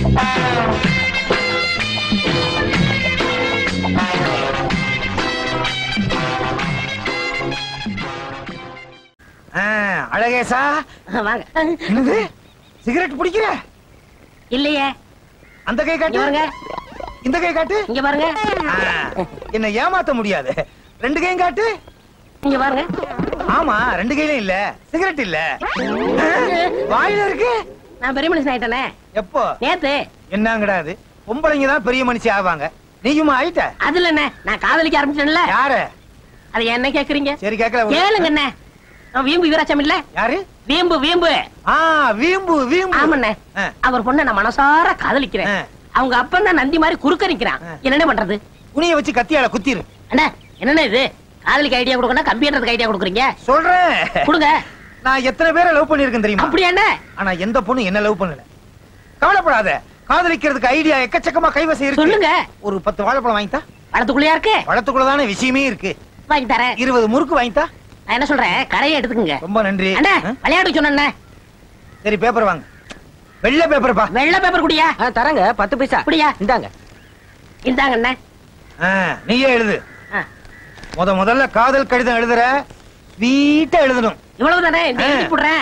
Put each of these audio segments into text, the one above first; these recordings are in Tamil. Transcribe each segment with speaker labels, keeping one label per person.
Speaker 1: ஆ, அழகேசா
Speaker 2: வாங்க
Speaker 1: என்னது சிகரெட் பிடிக்கிற
Speaker 2: இல்லையே
Speaker 1: அந்த கை
Speaker 2: இங்க
Speaker 1: காட்டு
Speaker 2: பாருங்க
Speaker 1: இந்த கை காட்டு
Speaker 2: இங்க பாருங்க
Speaker 1: ஆ, என்ன ஏமாத்த முடியாது ரெண்டு கையும் காட்டு
Speaker 2: இங்க பாருங்க
Speaker 1: ஆமா ரெண்டு கையிலும் இல்ல சிகரெட் இல்ல ஆ, வாயில இருக்கு
Speaker 2: நான் பெரிய மனுஷன் ஆயிட்டேனே
Speaker 1: எப்போ
Speaker 2: நேத்து
Speaker 1: என்னங்கடா அது பொம்பளைங்க தான் பெரிய மனுஷி ஆவாங்க நீயுமா ஆயிட்ட
Speaker 2: அதுல என்ன நான் காதலிக்க ஆரம்பிச்சேன்ல
Speaker 1: யாரு
Speaker 2: அது என்ன கேக்குறீங்க
Speaker 1: சரி கேக்கல
Speaker 2: கேளுங்க என்ன நான் வீம்பு வீராச்சம் இல்ல
Speaker 1: யாரு
Speaker 2: வீம்பு வீம்பு
Speaker 1: ஆ வீம்பு வீம்பு
Speaker 2: ஆமண்ணே
Speaker 1: ஆ.
Speaker 2: அவர் பொண்ண நான் மனசார காதலிக்கிறேன்
Speaker 1: ஆ.
Speaker 2: அவங்க அப்பன் தான் நந்தி மாதிரி குறுக்க நிக்கிறான்
Speaker 1: ஆ.
Speaker 2: என்னென்ன பண்றது
Speaker 1: துணியை வச்சு கத்தியால குத்திரு
Speaker 2: அண்ணா என்னண்ணே இது காதலிக்கு ஐடியா கொடுக்கணும் கம்பியன்றதுக்கு ஐடியா கொடுக்குறீங்க
Speaker 1: சொல்றேன்
Speaker 2: கொடுங்க
Speaker 1: நான் எத்தனை பேரை லவ் பண்ணிருக்கேன் தெரியுமா
Speaker 2: அப்படியா என்ன
Speaker 1: ஆனா எந்த பொண்ணு என்ன லவ் பண்ணல கவலைப்படாத காதலிக்கிறதுக்கு ஐடியா எக்கச்சக்கமா கைவசம் இருக்கு
Speaker 2: சொல்லுங்க
Speaker 1: ஒரு பத்து வாழைப்பழம் வாங்கித்தா
Speaker 2: வளத்துக்குள்ளயா இருக்கு
Speaker 1: பழத்துக்குள்ளதானே விஷயமே இருக்கு
Speaker 2: வாங்கி தரேன்
Speaker 1: இருபது முறுக்கு வாங்கித்தா
Speaker 2: நான் என்ன சொல்றேன் கடையை எடுத்துக்கங்க
Speaker 1: ரொம்ப நன்றி
Speaker 2: அண்ணா
Speaker 1: ஆ?
Speaker 2: விளையாட்டு சொன்னேன்
Speaker 1: சரி பேப்பர் வாங்க வெள்ளை பேப்பர் பா
Speaker 2: வெள்ளை பேப்பர் குடியா
Speaker 3: தரங்க பத்து பைசா
Speaker 2: அப்படியா
Speaker 3: இந்தாங்க
Speaker 2: இந்தாங்க அண்ணா
Speaker 1: ஆ, நீயே எழுது
Speaker 2: ஆ.
Speaker 1: முத முதல்ல காதல் கடிதம் எழுதுற ஸ்வீட்டா எழுதணும்
Speaker 2: இவ்வளவு தானே இந்த
Speaker 1: ஆ.
Speaker 2: எழுதி போடுறேன்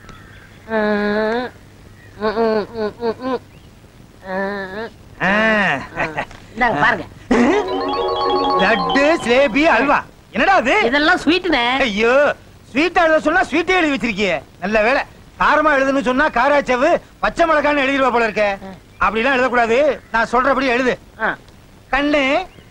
Speaker 2: ம், ம், ம், ம், ம், ம். ஆ,
Speaker 1: ஆ.
Speaker 2: இந்தாங்க பாருங்க
Speaker 1: லட்டு சிலேபி அல்வா என்னடா அது
Speaker 2: இதெல்லாம் ஸ்வீட்டுனே
Speaker 1: ஐயோ ஸ்வீட்டா எழுத சொன்னா ஸ்வீட்டே எழுதி வச்சிருக்கியே நல்ல வேலை காரமா எழுதுன்னு சொன்னா காராச்சவு பச்சை மிளகான்னு எழுதிருவா போல இருக்க அப்படிலாம் எழுதக்கூடாது நான் சொல்றபடி எழுது
Speaker 2: ஆ,
Speaker 1: கண்ணு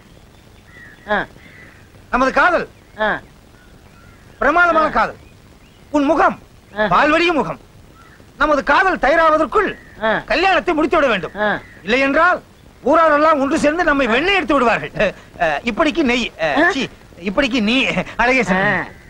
Speaker 2: ஆ,
Speaker 1: நமது காதல்
Speaker 2: ஆ.
Speaker 1: பிரமாதமான காதல் உன் முகம்
Speaker 2: ஆ.
Speaker 1: பால்வடியும் முகம் நமது காதல் தயாராவதற்குள்
Speaker 2: ஆ,
Speaker 1: கல்யாணத்தை முடித்து விட வேண்டும்
Speaker 2: ஆ.
Speaker 1: இல்லை என்றால் ஊராரெல்லாம் ஒன்று சேர்ந்து நம்மை வெள்ளை எடுத்து விடுவார்கள் அஹ், அஹ், இப்படிக்கு நெய் அஹ்,
Speaker 2: ஆ?
Speaker 1: சீ, இப்படிக்கு நீ அழகே
Speaker 2: ஆ.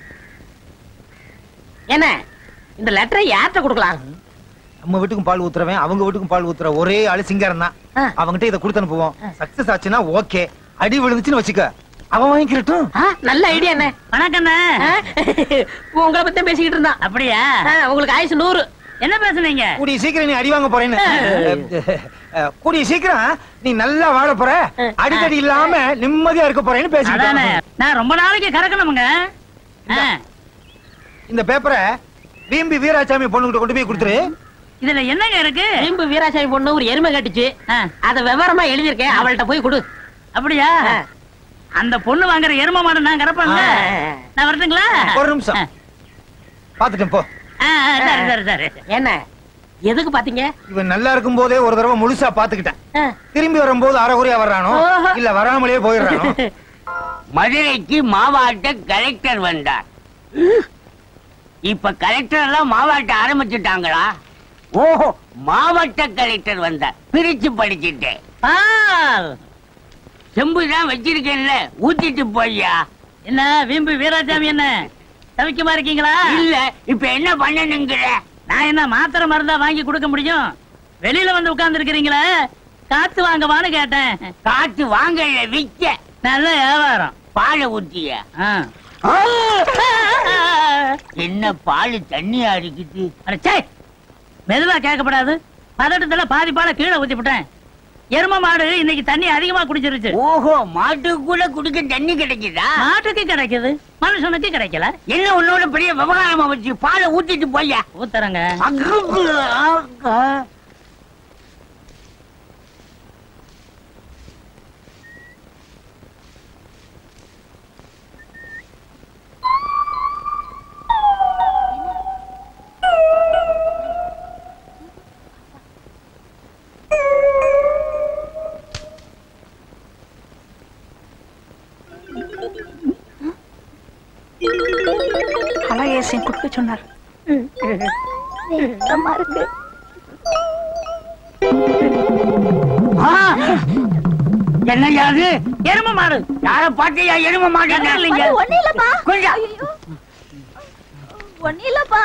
Speaker 2: என்ன இந்த லெட்டரை யார்கிட்ட கொடுக்கலாம்
Speaker 1: நம்ம வீட்டுக்கும் பால் ஊத்துறவன் அவங்க வீட்டுக்கும் பால் ஊத்துற ஒரே ஆளு சிங்காரம் தான்
Speaker 2: ஆ.
Speaker 1: அவங்கிட்ட இதை கொடுத்து அனுப்புவோம்
Speaker 2: ஆ.
Speaker 1: சக்சஸ் ஆச்சுன்னா ஓகே அடி விழுந்துச்சுன்னு வச்சுக்க அவன் வாங்கிக்கிறட்டும்
Speaker 2: ஆ, நல்ல ஐடியா என்ன
Speaker 4: வணக்கண்ணே
Speaker 2: ஆ, உங்களை பத்தி தான் பேசிக்கிட்டு இருந்தான்
Speaker 4: அப்படியா
Speaker 2: ஆ, உங்களுக்கு ஆயுசு நூறு
Speaker 4: என்ன பேசுனீங்க
Speaker 1: கூடிய சீக்கிரம் நீ அடி வாங்க போறேன்னு அஹ், அஹ், கூடிய சீக்கிரம் நீ நல்லா வாழ போற அடிக்கடி இல்லாம நிம்மதியா இருக்க போறேன்னு
Speaker 4: அதானே
Speaker 1: பேசிக்கிட்டேன்
Speaker 4: நான் ரொம்ப நாளைக்கு கறக்கணுமுங்க ஆ,
Speaker 1: இந்த பேப்பரை வீம்பி வீராசாமி பொண்ணுகிட்ட கொண்டு போய் கொடுத்துரு
Speaker 4: இதுல என்னங்க இருக்கு
Speaker 2: வீம்பு வீராசாமி பொண்ணு ஒரு எருமை கட்டுச்சு
Speaker 4: ஆ,
Speaker 2: அத விவரமா எழுதியிருக்கேன் அவள்கிட்ட போய் கொடு
Speaker 4: அப்படியா
Speaker 2: ஆ.
Speaker 4: அந்த பொண்ணு வாங்குற எரும மாடு நான் கறப்பேங்க
Speaker 2: ஆ.
Speaker 4: நான் வரட்டுங்களா
Speaker 1: ஒரு நிமிஷம் பாத்துட்டேன் போ
Speaker 4: ஆ, ஆ, சரி சரி சரி
Speaker 2: என்ன எதுக்கு பாத்தீங்க
Speaker 1: இவன் நல்லா இருக்கும் போதே ஒரு தடவை முழுசா பாத்துக்கிட்டேன்
Speaker 2: ஆ.
Speaker 1: திரும்பி வரும்போது அரைகுறையா வர்றானோ
Speaker 2: ஓஹோ.
Speaker 1: இல்ல வராமலே போயிடுறானோ
Speaker 5: மதுரைக்கு மாவாட்ட கலெக்டர் வந்தார் இப்ப கலெக்டர் எல்லாம் மாவாட்ட ஆரம்பிச்சுட்டாங்களா ஓஹோ மாவட்ட கலெக்டர் வந்தார் பிரிச்சு படிச்சுட்டேன்
Speaker 4: பால்
Speaker 5: செம்பு தான் வச்சிருக்கேன்ல ஊத்திட்டு போய்யா
Speaker 4: என்ன வீம்பு வீராசாமி என்ன தவிக்கமா இருக்கீங்களா
Speaker 5: இல்ல இப்ப என்ன பண்ணணுங்கிற
Speaker 4: நான் என்ன மாத்திரை மருந்தா வாங்கி கொடுக்க முடியும் வெளியில வந்து உட்கார்ந்து இருக்கிறீங்களே காத்து வாங்கவான்னு கேட்டேன்
Speaker 5: காத்து வாங்கல விக்க
Speaker 4: நல்ல வியாபாரம்
Speaker 5: பாலை ஊத்திய
Speaker 4: ஆ.
Speaker 5: என்ன பால் தண்ணியா இருக்குது
Speaker 4: அட சே மெதுவா கேட்கப்படாது பதட்டத்துல பாதி பாலை கீழே ஊத்தி விட்டேன் எரும மாடு இன்னைக்கு தண்ணி அதிகமா குடிச்சிருச்சு
Speaker 5: ஓஹோ மாட்டுக்கு கூட குடிக்க தண்ணி கிடைக்குதா
Speaker 4: மாட்டுக்கு கிடைக்குது மனுஷனுக்கு கிடைக்கல
Speaker 5: என்ன உன்னோட பெரிய விவகாரமா வச்சு பாலை ஊத்திட்டு போய்யா
Speaker 4: ஊத்துறங்க
Speaker 6: அழகேசன் கொடுக்க சொன்னார் வேகமா இருக்கு
Speaker 5: என்னையா அது
Speaker 4: எரும மாடு
Speaker 5: யார பாத்தியா எரும மாட்டேன்
Speaker 4: இல்லைங்க.
Speaker 6: ஒண்ணு இல்லப்பா
Speaker 5: கொஞ்சம்.
Speaker 6: ஐயோ. ஒண்ணு இல்லப்பா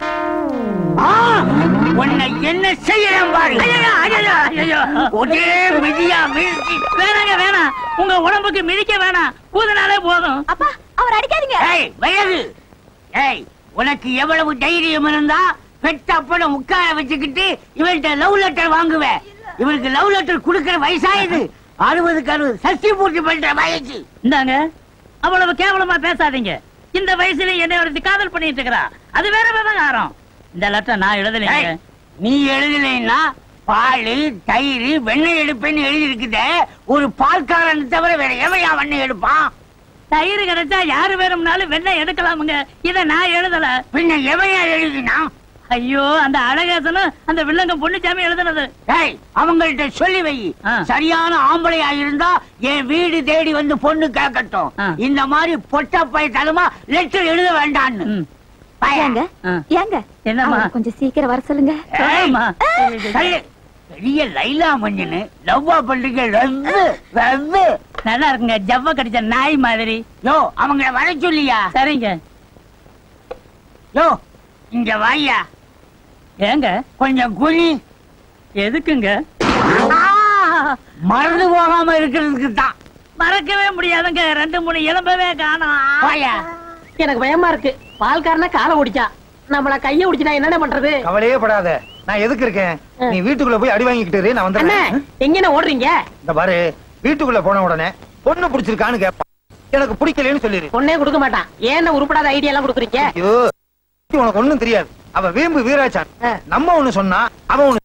Speaker 5: உன்னை என்ன செய்யறேன் பாரு
Speaker 4: ஐயையோ, ஐயையோ, ஐயையோ.
Speaker 5: ஒரே மிதியா மிதி
Speaker 4: வேணாங்க வேணாம் உங்க உடம்புக்கு மிதிக்க வேணாம் ஊதுனாலே போதும்
Speaker 6: அப்பா அவர் அடிக்காதீங்க
Speaker 5: ஏய் வயது ஏய் உனக்கு எவ்வளவு தைரியம் இருந்தா பெத்த அப்பன உட்கார வச்சுக்கிட்டு இவன்கிட்ட லவ் லெட்டர் வாங்குவேன் இவருக்கு லவ் லெட்டர் கொடுக்கிற வயசாயுது அறுபதுக்கு அறுபது சஷ்டி பூர்த்தி பண்ற வயசு
Speaker 4: இந்தாங்க அவ்வளவு கேவலமா பேசாதீங்க இந்த வயசுல என்னை ஒருத்தி காதல் பண்ணிட்டு இருக்கிறா அது வேற விவகாரம் இந்த லெட்டர் நான் எழுதலைங்க
Speaker 5: ஏய், நீ எழுதலைன்னா பால் தயிர் வெண்ணெய் எடுப்பேன்னு எழுதி இருக்குதே ஒரு பால்காரன் தவிர வேற எவையா வெண்ணெய் எடுப்பான்
Speaker 4: தயிர் கிடைச்சா யாரு வேணும்னாலும் வெண்ணெய் எடுக்கலாமுங்க இத நான் எழுதல
Speaker 5: பின்ன எவையா எழுதினா
Speaker 4: ஐயோ அந்த அழகேசனும் அந்த வில்லங்கம் பொண்ணுச்சாமி எழுதுனது
Speaker 5: ஏய் அவங்கள்ட்ட சொல்லி வை
Speaker 4: ஆ.
Speaker 5: சரியான ஆம்பளையா இருந்தா என் வீடு தேடி வந்து பொண்ணு கேட்கட்டும்
Speaker 4: ஆ.
Speaker 5: இந்த மாதிரி பொட்ட பயத்தனமா லெட்டர் எழுத வேண்டான்னு
Speaker 4: ம்.
Speaker 5: பையன்.
Speaker 6: ஏங்க
Speaker 4: ஆ.
Speaker 6: ஏங்க
Speaker 4: என்னம்மா?
Speaker 6: அவரை கொஞ்சம் சீக்கிரம் வர சொல்லுங்க
Speaker 5: ஏய்,
Speaker 4: சொல்லும்மா.
Speaker 5: சரி. பெரிய லைலா மஞ்சனு லவ்வா பண்றீங்க ரவ்வு ரவ்வு
Speaker 4: நல்லா இருக்குங்க ஜவ்வ கடிச்ச நாய் மாதிரி
Speaker 5: யோ அவங்கள வர சொல்லியா
Speaker 4: சரிங்க
Speaker 5: யோ இங்க வாயா
Speaker 4: ஏங்க
Speaker 5: கொஞ்சம் குனி
Speaker 4: எதுக்குங்க
Speaker 5: மறந்து போகாம இருக்கிறதுக்கு தான்
Speaker 4: மறக்கவே முடியாதுங்க ரெண்டு மூணு எலும்பவே காணோம்
Speaker 5: வாயா
Speaker 2: எனக்கு பயமா இருக்கு பால்காரனா காலை ஒடிச்சா நம்மள கைய ஒடிச்சிட்டா என்னென்ன பண்றது
Speaker 1: கவலையே படாத நான் எதுக்கு இருக்கேன் நீ வீட்டுக்குள்ள போய் அடி வாங்கிக்கிட்டு இரு, நான்
Speaker 2: அண்ணே
Speaker 1: வந்துடுறேன்
Speaker 2: எங்க ஓடுறீங்க
Speaker 1: இந்த பாரு வீட்டுக்குள்ள போன உடனே பொண்ணு பிடிச்சிருக்கான்னு கேட்பான் எனக்கு பிடிக்கலன்னு சொல்லிரு
Speaker 2: பொண்ணே கொடுக்க மாட்டான் ஏன் உருப்படாத ஐடியா எல்லாம் கொடுக்குறீங்க
Speaker 1: ஐயோ உனக்கு ஒண்ணும் தெரியாது அவ வீம்பு வீராச்சான்
Speaker 2: ஆ.
Speaker 1: நம்ம ஒண்ணு சொன்னா அவன் ஒண்ணு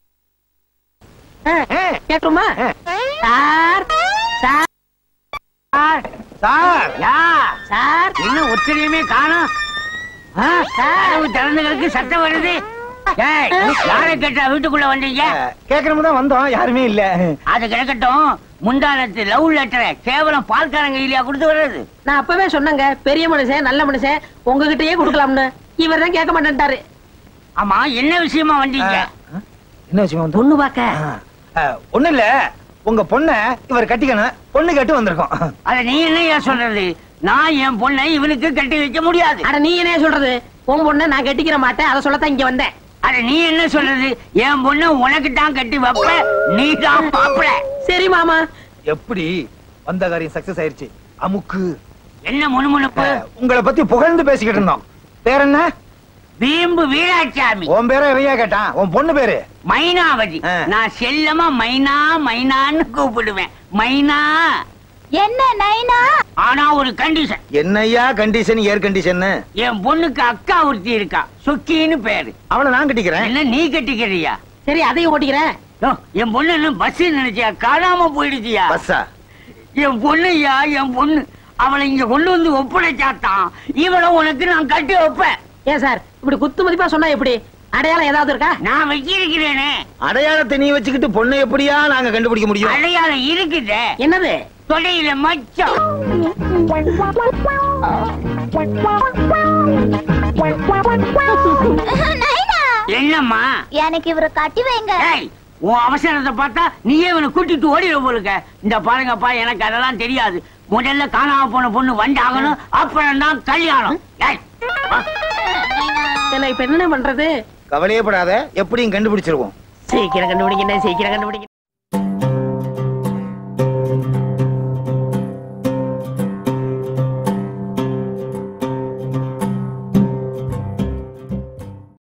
Speaker 2: ஆ,
Speaker 1: ஆ,
Speaker 2: கேட்டுருமா
Speaker 1: ஆ.
Speaker 2: சார் சார்
Speaker 5: சார்
Speaker 1: சார்
Speaker 5: யா
Speaker 2: சார்
Speaker 5: என்ன ஒத்திரையுமே காணோம் ஆ, கதவு திறந்து கிடக்கு சத்தம் வருது ஏய், யாரை கேட்டா வீட்டுக்குள்ள வந்தீங்க
Speaker 1: கேட்கணும் தான் வந்தோம் யாருமே இல்ல
Speaker 5: அது கிடக்கட்டும் முந்தானத்து லவ் லெட்டரை கேவலம் பால்காரங்க இல்லையா கொடுத்து வர்றது
Speaker 2: நான் அப்பவே சொன்னேங்க பெரிய மனுஷன் நல்ல மனுஷன் உங்ககிட்டயே கொடுக்கலாம்னு இவர் தான் கேட்க மாட்டேன்ட்டாரு
Speaker 5: ஆமா என்ன விஷயமா வந்தீங்க
Speaker 1: ஆ, என்ன விஷயம் வந்து
Speaker 2: பொண்ணு பாக்க
Speaker 1: ஒண்ணு இல்ல உங்க பொண்ண இவர் கட்டிக்கணும் பொண்ணு கேட்டு வந்திருக்கோம்
Speaker 5: அத நீ என்னையா சொல்றது நான் என் பொண்ணை இவனுக்கு கட்டி வைக்க முடியாது
Speaker 2: அட நீ என்ன சொல்றது உன் பொண்ணை நான் கட்டிக்கிற மாட்டேன் அதை சொல்லத்தான் இங்க வந்தேன்
Speaker 5: அட நீ என்ன சொல்றது என் பொண்ணை உனக்கு தான் கட்டி வைப்ப நீ தான் பாப்பல
Speaker 2: சரி மாமா
Speaker 1: எப்படி வந்த காரியம் சக்சஸ் ஆயிருச்சு அமுக்கு
Speaker 5: என்ன முணுமுணுப்பு
Speaker 1: ஆ, உங்களை பத்தி புகழ்ந்து பேசிக்கிட்டு இருந்தோம் பேர் என்ன
Speaker 5: வீம்பு வீராசாமி
Speaker 1: உன் பேரை எவையா கேட்டான் உன் பொண்ணு பேரு
Speaker 5: மைனாவதி
Speaker 1: ஆ.
Speaker 5: நான் செல்லமா மைனா மைனான்னு கூப்பிடுவேன் மைனா
Speaker 6: என்ன நைனா
Speaker 5: ஆனா ஒரு கண்டிஷன்
Speaker 1: என்னய்யா கண்டிஷன் ஏர் கண்டிஷன்
Speaker 5: என் பொண்ணுக்கு அக்கா ஒருத்தி இருக்கா சுக்கின்னு பேரு
Speaker 1: அவளை நான் கட்டிக்கிறேன்
Speaker 5: என்ன நீ கட்டிக்கிறியா
Speaker 2: சரி அதையும் ஓட்டிக்கிறேன்
Speaker 5: யோ, என் பொண்ணு என்ன பஸ் நினைச்சியா காணாம போயிடுச்சியா
Speaker 1: பஸ்ஸா
Speaker 5: என் பொண்ணுயா என் பொண்ணு அவளை இங்க கொண்டு வந்து ஒப்படைச்சாத்தான் இவளை உனக்கு நான் கட்டி வைப்பேன்
Speaker 2: ஏன் சார் இப்படி குத்து மதிப்பா சொன்னா எப்படி அடையாளம் ஏதாவது இருக்கா
Speaker 5: நான் வச்சிருக்கிறேனே
Speaker 1: அடையாளத்தை நீ வச்சுக்கிட்டு பொண்ணை எப்படியா நாங்க கண்டுபிடிக்க முடியும்
Speaker 5: அடையாளம் இருக்குதே
Speaker 2: என்னது
Speaker 5: தொடையில மச்சம்
Speaker 6: நைனா
Speaker 5: என்னம்மா
Speaker 6: எனக்கு இவரை கட்டி வைங்க
Speaker 5: ஏய் உன் அவசரத்தை பார்த்தா நீயே இவனை கூட்டிட்டு ஓடிட போலுக்க இந்த பாருங்கப்பா எனக்கு அதெல்லாம் தெரியாது முதல்ல காணாம போன பொண்ணு வந்தாகணும் அப்புறம் தான் கல்யாணம் ஏய், வா.
Speaker 2: என்ன இப்ப என்ன பண்றது
Speaker 1: கவலையே படாத எப்படியும் கண்டுபிடிச்சிருவோம்
Speaker 2: சீக்கிரம் கண்டுபிடிக்கணும் சீக்கிரம் கண்டுபிடிக்கணும்